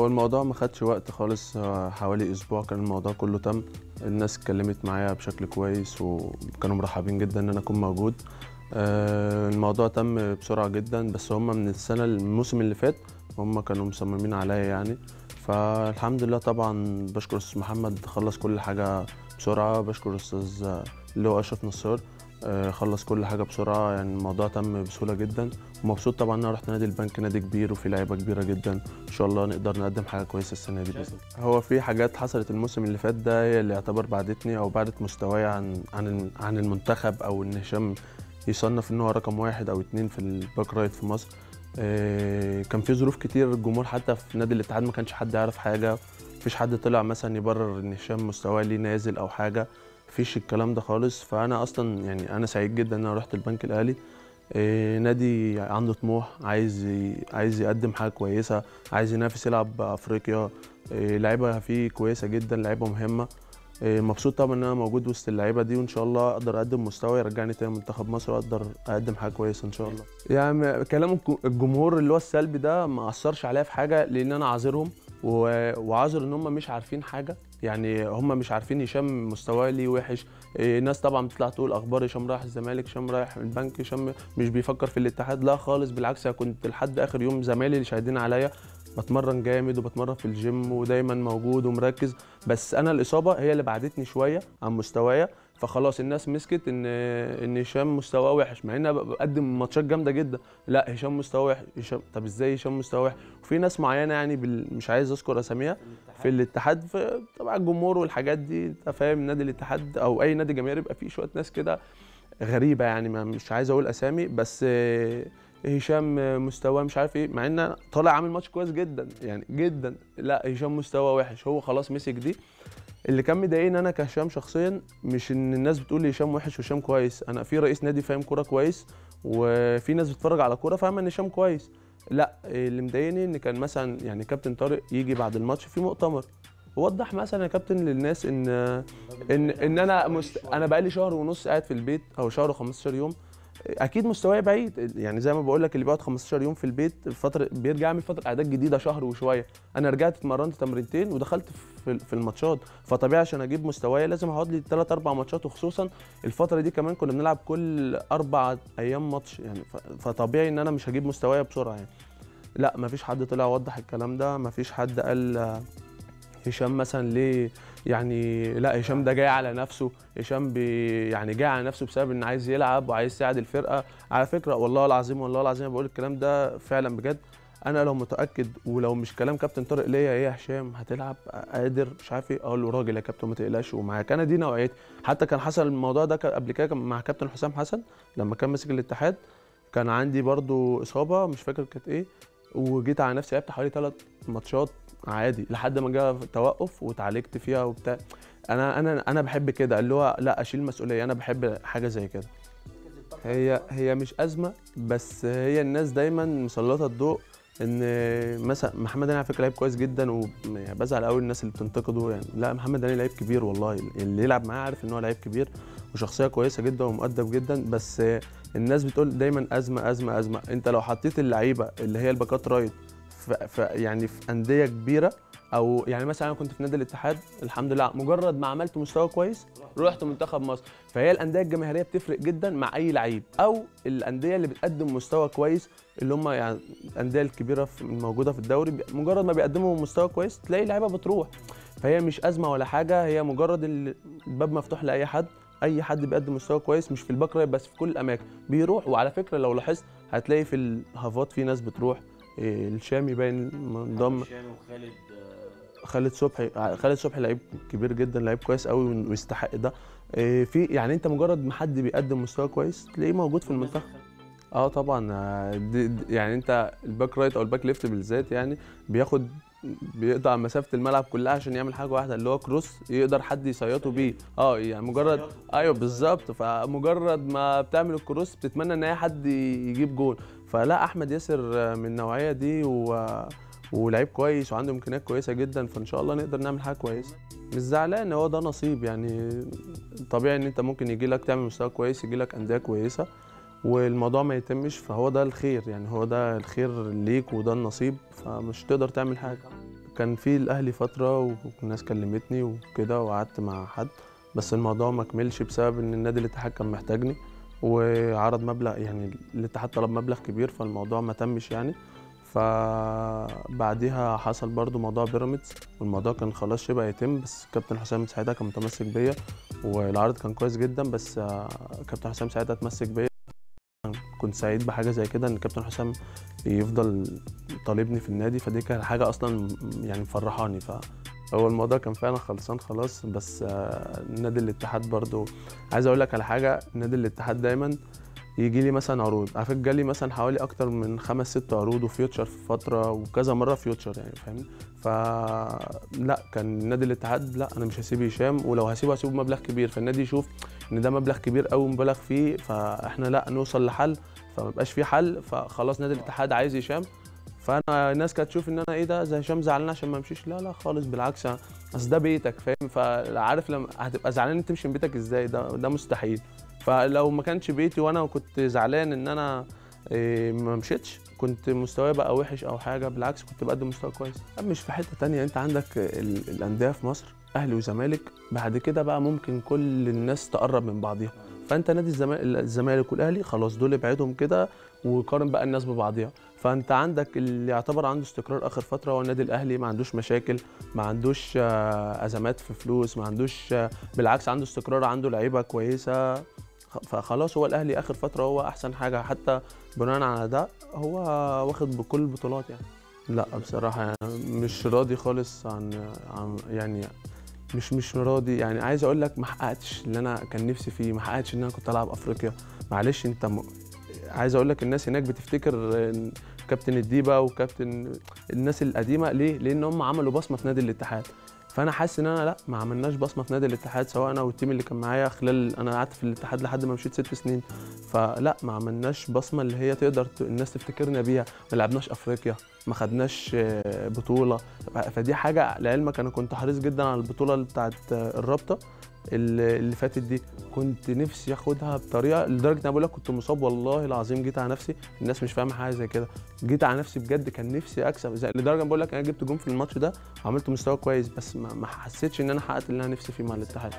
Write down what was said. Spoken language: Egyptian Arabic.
هو الموضوع ما خدش وقت خالص آه، حوالي اسبوع كان الموضوع كله تم الناس اتكلمت معايا بشكل كويس وكانوا مرحبين جدا ان انا اكون موجود آه، الموضوع تم بسرعه جدا بس هم من السنه الموسم اللي فات هم كانوا مصممين عليا يعني فالحمد لله طبعا بشكر استاذ محمد خلص كل حاجه بسرعه بشكر استاذ اللي هو اشرف نصار آه، خلص كل حاجه بسرعه يعني الموضوع تم بسهوله جدا ومبسوط طبعا ان انا رحت نادي البنك نادي كبير وفي لعيبه كبيره جدا ان شاء الله نقدر نقدم حاجه كويسه السنه دي باذن الله هو في حاجات حصلت الموسم اللي فات ده هي اللي يعتبر بعدتني او بعدت مستواي عن عن عن المنتخب او ان هشام يصنف ان هو رقم واحد او اتنين في الباك رايت في مصر آه، كان في ظروف كتير الجمهور حتى في نادي الاتحاد ما كانش حد يعرف حاجه مفيش حد طلع مثلا يبرر ان هشام مستواه ليه نازل او حاجه مفيش الكلام ده خالص فانا اصلا يعني انا سعيد جدا ان انا رحت البنك الاهلي آه، نادي عنده طموح عايز ي- عايز يقدم حاجه كويسه عايز ينافس يلعب بافريقيا آه، لعيبه فيه كويسه جدا لعيبه مهمه آه، مبسوط طبعا ان انا موجود وسط اللعيبه دي وان شاء الله اقدر اقدم مستوى يرجعني تاني منتخب مصر واقدر اقدم حاجه كويسه ان شاء الله يعني كلام الج- الجمهور اللي هو السلبي ده ما اثرش عليا في حاجه لان انا عاذرهم و- وعاذر ان هم مش عارفين حاجه يعني هم مش عارفين هشام مستواه ليه وحش إيه، ناس طبعا بتطلع تقول اخبار هشام رايح الزمالك هشام رايح البنك هشام مش بيفكر في الاتحاد لا خالص بالعكس أنا كنت لحد اخر يوم زمايلي اللي شاهدين عليا بتمرن جامد وبتمرن في الجيم ودايما موجود ومركز بس انا الاصابه هي اللي بعدتني شويه عن مستوايا فخلاص الناس مسكت ان ان هشام مستواه وحش مع ان أنا بقدم ماتشات جامده جدا لا هشام مستواه وحش هشام طب ازاي هشام مستواه وحش وفي ناس معينه يعني بال... مش عايز اذكر اساميها في الاتحاد في طبعا الجمهور والحاجات دي انت فاهم نادي الاتحاد او اي نادي جماهيري يبقى فيه شويه ناس كده غريبه يعني ما مش عايز اقول اسامي بس آه، هشام آه، مستواه مش عارف ايه مع ان طالع عامل ماتش كويس جدا يعني جدا لا هشام مستواه وحش هو خلاص مسك دي اللي كان مضايقني انا كهشام شخصيا مش ان الناس بتقول لي هشام وحش وهشام كويس انا في رئيس نادي فاهم كوره كويس وفي ناس بتتفرج على كوره فاهمه ان هشام كويس لا اللي مضايقني ان كان مثلا يعني كابتن طارق يجي بعد الماتش في مؤتمر وضح مثلا يا كابتن للناس ان ان ان انا مست... انا بقالي شهر ونص قاعد في البيت او شهر و15 يوم اكيد مستواي بعيد يعني زي ما بقول لك اللي بيقعد 15 يوم في البيت فتره بيرجع يعمل فتره اعداد جديده شهر وشويه انا رجعت اتمرنت تمرينتين ودخلت في في الماتشات فطبيعي عشان اجيب مستواي لازم اقعد لي 3 4 ماتشات وخصوصا الفتره دي كمان كنا بنلعب كل اربع ايام ماتش يعني ف- فطبيعي ان انا مش هجيب مستواي بسرعه يعني لا مفيش حد طلع وضح الكلام ده مفيش حد قال آه، هشام مثلا ليه يعني لا هشام ده جاي على نفسه هشام بي يعني جاي على نفسه بسبب ان عايز يلعب وعايز يساعد الفرقه على فكره والله العظيم والله العظيم أنا بقول الكلام ده فعلا بجد انا لو متاكد ولو مش كلام كابتن طارق ليا ايه يا هشام هتلعب قادر مش عارف ايه اقول له راجل يا كابتن ما تقلقش ومعاك انا دي نوعيتي حتى كان حصل الموضوع ده كان قبل كده كان مع كابتن حسام حسن لما كان ماسك الاتحاد كان عندي برضو اصابه مش فاكر كانت ايه وجيت على نفسي لعبت حوالي ثلاث ماتشات عادي لحد ما جه توقف واتعالجت فيها وبتاع انا انا انا بحب كده اللي هو لا اشيل مسؤوليه انا بحب حاجه زي كده هي هي مش ازمه بس هي الناس دايما مسلطه الضوء ان مثلا محمد هاني على فكره لعيب كويس جدا وبزعل قوي الناس اللي بتنتقده يعني لا محمد هاني لعيب كبير والله اللي يلعب معاه عارف ان هو لعيب كبير وشخصيه كويسه جدا ومؤدب جدا بس الناس بتقول دايما ازمه ازمه ازمه انت لو حطيت اللعيبه اللي هي الباكات رايت ف ف يعني في انديه كبيره او يعني مثلا انا كنت في نادي الاتحاد الحمد لله مجرد ما عملت مستوى كويس رحت منتخب مصر فهي الانديه الجماهيريه بتفرق جدا مع اي لعيب او الانديه اللي بتقدم مستوى كويس اللي هم يعني الانديه الكبيره في- الموجوده في الدوري بي- مجرد ما بيقدموا مستوى كويس تلاقي لعيبه بتروح فهي مش ازمه ولا حاجه هي مجرد ال- الباب مفتوح لاي حد اي حد بيقدم مستوى كويس مش في الباك رايت بس في كل الاماكن بيروح وعلى فكره لو لاحظت هتلاقي في الهافات في ناس بتروح إيه، الشامي باين منضم هشام وخالد آه، خالد صبحي خالد صبحي لعيب كبير جدا لعيب كويس قوي ويستحق ده إيه، في يعني انت مجرد ما حد بيقدم مستوى كويس تلاقيه موجود في المنتخب اه طبعا آه، دي دي يعني انت الباك رايت او الباك ليفت بالذات يعني بياخد بيقطع مسافه الملعب كلها عشان يعمل حاجه واحده اللي هو كروس يقدر حد يصيطه بيه اه يعني مجرد ايوه بالظبط فمجرد ما بتعمل الكروس بتتمنى ان اي حد يجيب جول فلا احمد ياسر من النوعيه دي و... ولعيب كويس وعنده امكانيات كويسه جدا فان شاء الله نقدر نعمل حاجه كويسه مش زعلان هو ده نصيب يعني طبيعي ان انت ممكن يجي لك تعمل مستوى كويس يجي لك انديه كويسه والموضوع ما يتمش فهو ده الخير يعني هو ده الخير ليك وده النصيب فمش تقدر تعمل حاجه كان في الاهلي فتره والناس كلمتني وكده وقعدت مع حد بس الموضوع ما كملش بسبب ان النادي الاتحاد كان محتاجني وعرض مبلغ يعني الاتحاد طلب مبلغ كبير فالموضوع ما تمش يعني فبعديها حصل برضو موضوع بيراميدز والموضوع كان خلاص شبه يتم بس كابتن حسام ساعتها كان متمسك بيا والعرض كان كويس جدا بس آه، كابتن حسام ساعتها اتمسك بيا كنت سعيد بحاجه زي كده ان كابتن حسام يفضل طالبني في النادي فدي كانت حاجه اصلا يعني مفرحاني ف هو الموضوع كان فعلا خلصان خلاص بس آه، نادي الاتحاد برضو عايز اقول لك على حاجه نادي الاتحاد دايما يجي لي مثلا عروض على فكره جالي مثلا حوالي اكتر من خمس ست عروض وفيوتشر في فتره وكذا مره فيوتشر يعني فاهمني فلا كان نادي الاتحاد لا انا مش هسيب هشام ولو هسيبه هسيبه بمبلغ كبير فالنادي يشوف ان ده مبلغ كبير قوي مبالغ فيه فاحنا لا نوصل لحل فما يبقاش في حل فخلاص نادي الاتحاد عايز هشام فانا الناس كانت تشوف ان انا ايه ده زي هشام زعلان عشان ما امشيش لا لا خالص بالعكس اصل ده بيتك فاهم فعارف لما هتبقى زعلان انت تمشي من بيتك ازاي ده ده مستحيل فلو ما كانش بيتي وانا كنت زعلان ان انا إيه، ما مشيتش كنت مستواي بقى وحش او حاجه بالعكس كنت بقدم مستوى كويس مش في حته تانية انت عندك ال- الانديه في مصر اهلي وزمالك بعد كده بقى ممكن كل الناس تقرب من بعضيها فانت نادي الزما- الزمالك والاهلي خلاص دول ابعدهم كده وقارن بقى الناس ببعضيها فانت عندك اللي يعتبر عنده استقرار اخر فتره هو النادي الاهلي ما عندوش مشاكل ما عندوش آه، ازمات في فلوس ما عندوش آه، بالعكس عنده استقرار عنده لعيبه كويسه خ- فخلاص هو الاهلي اخر فتره هو احسن حاجه حتى بناء على ده هو واخد بكل البطولات يعني لا بصراحه يعني مش راضي خالص عن عن يعني مش مش راضي يعني عايز اقول لك ما حققتش اللي انا كان نفسي فيه ما حققتش ان انا كنت العب افريقيا معلش انت م... عايز اقول لك الناس هناك بتفتكر إن كابتن الديبا وكابتن الناس القديمه ليه لان هم عملوا بصمه في نادي الاتحاد فانا حاسس ان انا لا ما عملناش بصمه في نادي الاتحاد سواء انا والتيم اللي كان معايا خلال انا قعدت في الاتحاد لحد ما مشيت ست سنين فلا ما عملناش بصمه اللي هي تقدر ت... الناس تفتكرنا بيها ما لعبناش افريقيا ما خدناش آه، بطوله ف- فدي حاجه لعلمك انا كنت حريص جدا على البطوله بتاعت آه، الرابطه اللي اللي فاتت دي كنت نفسي اخدها بطريقه لدرجه ان انا بقول لك كنت مصاب والله العظيم جيت على نفسي الناس مش فاهمه حاجه زي كده جيت على نفسي بجد كان نفسي اكسب زي لدرجه بقول لك انا جبت جون في الماتش ده وعملت مستوى كويس بس ما ما حسيتش ان انا حققت اللي انا نفسي فيه مع الاتحاد